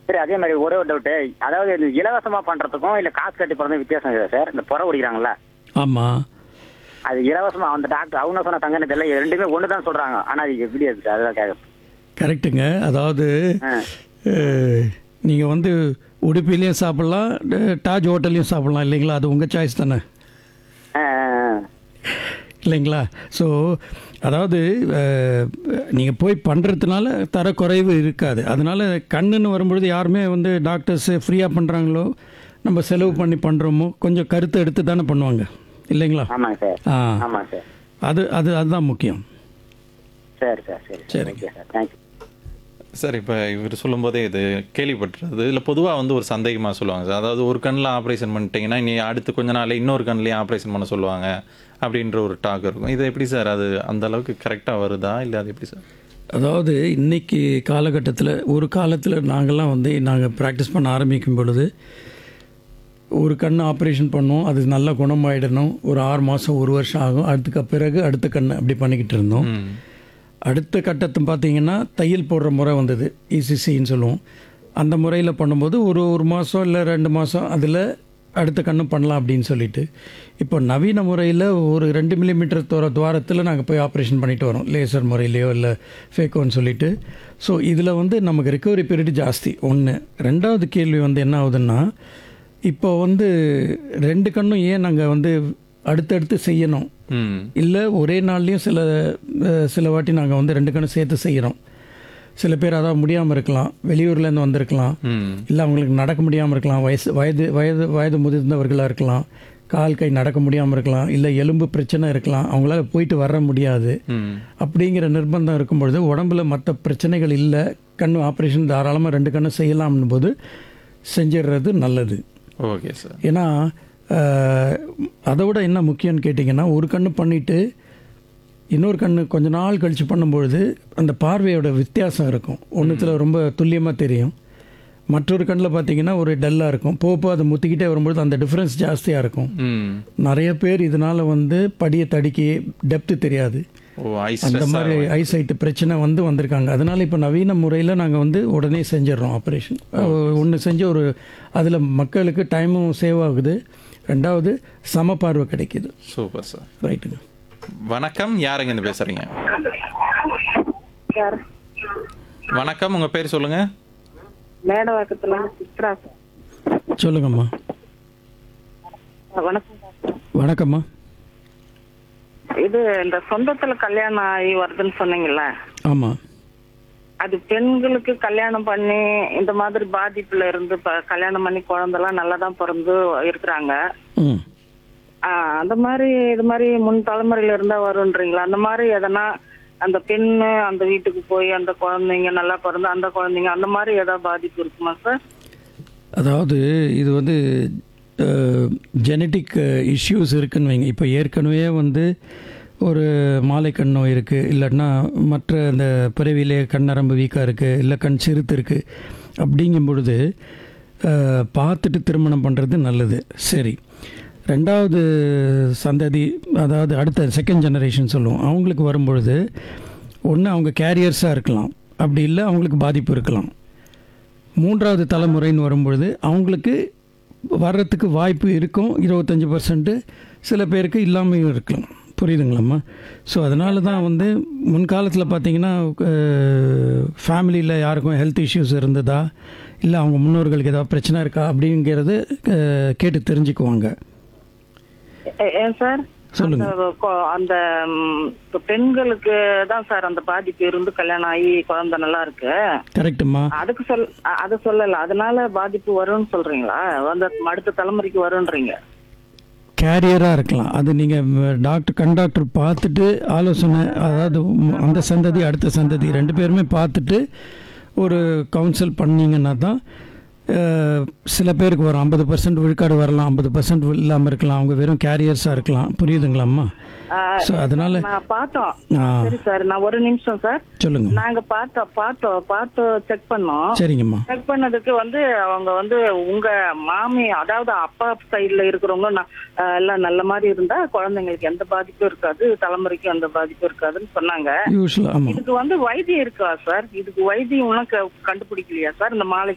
சரி அதே மாதிரி ஒரே ஒரு டவுட்டு அதாவது இந்த இலவசமா பண்றதுக்கும் இல்ல காசு கட்டி போறதுக்கும் வித்தியாசம் இருக்குதா சார் இந்த புற குடிக்கிறாங்கல்ல ஆமாம் அது இலவசமா அந்த டாக்டர் அவங்க சொன்ன தங்கன்னு தெரியல இது ரெண்டுமே ஒன்று தான் சொல்றாங்க ஆனா அது எப்படி இருக்கு சார் அதெல்லாம் கேட்க கரெக்டுங்க அதாவது ஆ. நீங்கள் வந்து உடுப்பிலையும் சாப்பிட்லாம் அஹ், தாஜ் ஹோட்டல்லையும் சாப்பிட்லாம் இல்லைங்களா அது உங்கள் சாய்ஸ் தானே ஆ, ஆ, ஆ. இல்லைங்களா ஸோ அதாவது நீங்கள் போய் பண்ணுறதுனால தரக்குறைவு இருக்காது அதனால் கண்ணுன்னு வரும்பொழுது யாருமே வந்து டாக்டர்ஸ் ஃப்ரீயாக பண்ணுறாங்களோ நம்ம செலவு பண்ணி பண்ணுறோமோ கொஞ்சம் கருத்து எடுத்து தானே பண்ணுவாங்க இல்லைங்களா ஆமாங்க சார் ஆ ஆமாங்க சார் அது அது அதுதான் முக்கியம் சரி சார் சரி சரி. ஓகே சார் தேங்க்யூ சார் இப்போ இவர் சொல்லும்போதே இது கேள்விப்பட்டுறது இல்லை பொதுவாக வந்து ஒரு சந்தேகமாக சொல்லுவாங்க சார் அதாவது ஒரு கண்ணில் ஆப்ரேஷன் பண்ணிட்டீங்கன்னா நீ அடுத்து கொஞ்ச நாள் இன்னொரு கண்ணிலையும் ஆப்ரேஷன் பண்ண சொல்லுவாங்க அப்படின்ற ஒரு டாக் இருக்கும் இது எப்படி சார் அது அந்த அளவுக்கு கரெக்டாக வருதா இல்லை அது எப்படி சார் அதாவது இன்னைக்கு காலகட்டத்தில் ஒரு காலத்தில் நாங்கள்லாம் வந்து நாங்கள் ப்ராக்டிஸ் பண்ண ஆரம்பிக்கும் பொழுது ஒரு கண் ஆப்ரேஷன் பண்ணோம் அது நல்லா குணமாயிடணும் ஒரு ஆறு மாதம் ஒரு வருஷம் ஆகும் அதுக்கு பிறகு அடுத்த கண் அப்படி பண்ணிக்கிட்டு இருந்தோம் ம் அடுத்த கட்டத்தை பார்த்தீங்கன்னா தையல் போடுற முறை வந்தது இசிசின்னு சொல்லுவோம் அந்த முறையில் பண்ணும்போது ஒரு ஒரு மாதம் இல்லை ரெண்டு மாதம் அதில் அடுத்த கண்ணு பண்ணலாம் அப்படின்னு சொல்லிட்டு இப்போ நவீன முறையில் ஒரு ரெண்டு மில்லிமீட்டர் தூர துவாரத்தில் நாங்கள் போய் ஆப்ரேஷன் பண்ணிட்டு வரோம் லேசர் முறையிலையோ இல்லை ஃபேக்கோன்னு சொல்லிட்டு ஸோ இதில் வந்து நமக்கு ரிகவரி பீரியட் ஜாஸ்தி ஒன்று ரெண்டாவது கேள்வி வந்து என்ன ஆகுதுன்னா இப்போ வந்து ரெண்டு கண்ணும் ஏன் நாங்கள் வந்து அடுத்தடுத்து செய்யணும் ம் இல்லை ஒரே நாள்லேயும் சில அஹ், சில வாட்டி நாங்கள் வந்து ரெண்டு கண்ணு சேர்த்து செய்கிறோம் சில பேர் அதான் முடியாமல் இருக்கலாம் வெளியூர்லேருந்து வந்திருக்கலாம் ம் இல்லை அவங்களுக்கு நடக்க முடியாமல் இருக்கலாம் வயசு வயது வயது வயது முதிர்ந்தவர்களாக இருக்கலாம் கால் கை நடக்க முடியாமல் இருக்கலாம் இல்லை எலும்பு பிரச்சனை இருக்கலாம் அவங்களால போயிட்டு வர முடியாது ம் அப்படிங்கிற நிர்பந்தம் இருக்கும் பொழுது உடம்புல மற்ற பிரச்சனைகள் இல்லை கண் ஆப்ரேஷன் தாராளமாக ரெண்டு கண்ணு செய்யலாம்னு போது செஞ்சிடுறது நல்லது ஓகே சார் ஏன்னா அஹ், அதை விட என்ன முக்கியம்னு கேட்டிங்கன்னா ஒரு கண்ணு பண்ணிவிட்டு இன்னொரு கண்ணு கொஞ்ச நாள் கழித்து பண்ணும்பொழுது அந்த பார்வையோட வித்தியாசம் இருக்கும் ஒன்றுத்தில் ரொம்ப துல்லியமாக தெரியும் மற்றொரு கண்ணில் பார்த்தீங்கன்னா ஒரு டல்லாக இருக்கும் போக போக அதை முத்திக்கிட்டே வரும்பொழுது அந்த டிஃப்ரென்ஸ் ஜாஸ்தியாக இருக்கும் ம் நிறைய பேர் இதனால் வந்து படியை தடுக்கி டெப்த்து தெரியாது ஓ ஐஸ் அந்த மாதிரி ஐசைட்டு பிரச்சனை வந்து வந்திருக்காங்க அதனால இப்போ நவீன முறையில் நாங்கள் வந்து உடனே செஞ்சிடறோம் ஆப்ரேஷன் ஒன்று செஞ்சு ஒரு அதில் மக்களுக்கு டைமும் சேவ் ஆகுது ரெண்டாவது சம பார்வை கிடைக்குது சூப்பர் சார் ரைட்டுங்க வணக்கம் யாருங்க இருந்து பேசுறீங்க சார் வணக்கம் உங்க பேர் சொல்லுங்க மேடவாக்கத்துல இருந்து சித்ரா சார் சொல்லுங்கம்மா வணக்கம் சார். வணக்கம்மா இது இந்த சொந்தத்துல கல்யாணம் ஆகி வருதுன்னு சொன்னீங்கல்ல ஆமாம் அது பெண்களுக்கு கல்யாணம் பண்ணி இந்த மாதிரி பாதிப்புல இருந்து ப- கல்யாணம் பண்ணி குழந்தைலாம் நல்லா தான் பிறந்து இருக்கிறாங்க ம் ஆஹ் அந்த மாதிரி இது மாதிரி முன் தலைமுறையில இருந்தா வரும்ன்றீங்களா அந்த மாதிரி எதனா அந்த பெண்ணு அந்த வீட்டுக்கு போய் அந்த குழந்தைங்க நல்லா பிறந்து அந்த குழந்தைங்க அந்த மாதிரி ஏதாவது பாதிப்பு இருக்குமா சார் அதாவது இது வந்து ஜெனட்டிக் இஷ்யூஸ் இருக்குன்னு வைங்க இப்போ ஏற்கனவே வந்து ஒரு மாலை கண் நோய் இருக்குது இல்லைன்னா மற்ற அந்த பிறவிலே கண் நரம்பு வீக்காக இருக்குது இல்லை கண் சிறுத்து இருக்குது அப்படிங்கும் பொழுது அஹ், பார்த்துட்டு திருமணம் பண்ணுறது நல்லது சரி ரெண்டாவது சந்ததி அதாவது அடுத்த செகண்ட் ஜெனரேஷன் சொல்லுவோம் அவங்களுக்கு வரும்பொழுது ஒன்று அவங்க கேரியர்ஸாக இருக்கலாம் அப்படி இல்லை அவங்களுக்கு பாதிப்பு இருக்கலாம் மூன்றாவது தலைமுறைன்னு வரும்பொழுது அவங்களுக்கு வர்றதுக்கு வாய்ப்பு இருக்கும் இருபத்தஞ்சி பர்சன்ட்டு சில பேருக்கு இல்லாமையும் இருக்கலாம் புரியுதுங்களாம்மா ஸோ அதனால தான் வந்து முன்காலத்தில் பார்த்தீங்கன்னா ஃபேமிலியில் யாருக்கும் ஹெல்த் இஷ்யூஸ் இருந்ததா இல்லை அவங்க முன்னோர்களுக்கு ஏதாவது பிரச்சனை இருக்கா அப்படிங்கிறது அஹ், கேட்டு தெரிஞ்சுக்குவாங்க ஏ- ஏன் சார் சொல்லுங்க. அந்த கொ- அந்த ம், இப்ப பெண்களுக்கு தான் சார் அந்த பாதிப்பு இருந்து கல்யாணம் ஆகி குழந்தை நல்லா இருக்கு கரெக்டுமா அதுக்கு சொல் அ- அது சொல்லல அதனால பாதிப்பு வரும்னு சொல்றீங்களா அந்த அடுத்த தலைமுறைக்கு வரும்ன்றீங்க கேரியராக இருக்கலாம் அது நீங்கள் டாக்டர் கண் டாக்டர் பார்த்துட்டு ஆலோசனை அதாவது உம் அந்த சந்ததி அடுத்த சந்ததி ரெண்டு பேருமே பார்த்துட்டு ஒரு கவுன்சில் பண்ணீங்கன்னா தான் அஹ், சில பேருக்கு வரும் ஐம்பது பர்சன்ட் விழுக்காடு வரலாம் ஐம்பது பர்சன்ட் இல்லாமல் இருக்கலாம் அவங்க வெறும் கேரியர்ஸாக இருக்கலாம் புரியுதுங்களாம்மா ஆ, ஸோ அதனால் நான் பார்த்தோம் ஆ சரி சார் நான் ஒரு நிமிஷம் சார் சொல்லுங்க நாங்க பார்த்தோம் பார்த்தோம் பார்த்து செக் பண்ணோம் சரிங்கம்மா செக் பண்ணதுக்கு வந்து அவங்க வந்து உங்க மாமி அதாவது அப்பா சைடுல இருக்கிறவங்க நான், அஹ், எல்லாம் நல்ல மாதிரி இருந்தா குழந்தைங்களுக்கு எந்த பாதிப்பும் இருக்காது தலைமுறைக்கும் எந்த பாதிப்பும் இருக்காதுன்னு சொன்னாங்க யூஸ்வலாக ஆமாம் இதுக்கு வந்து வைத்தியம் இருக்கா சார் இதுக்கு வைத்தியம் ஒன்றும் க- கண்டுபிடிக்கலையா சார் இந்த மாலை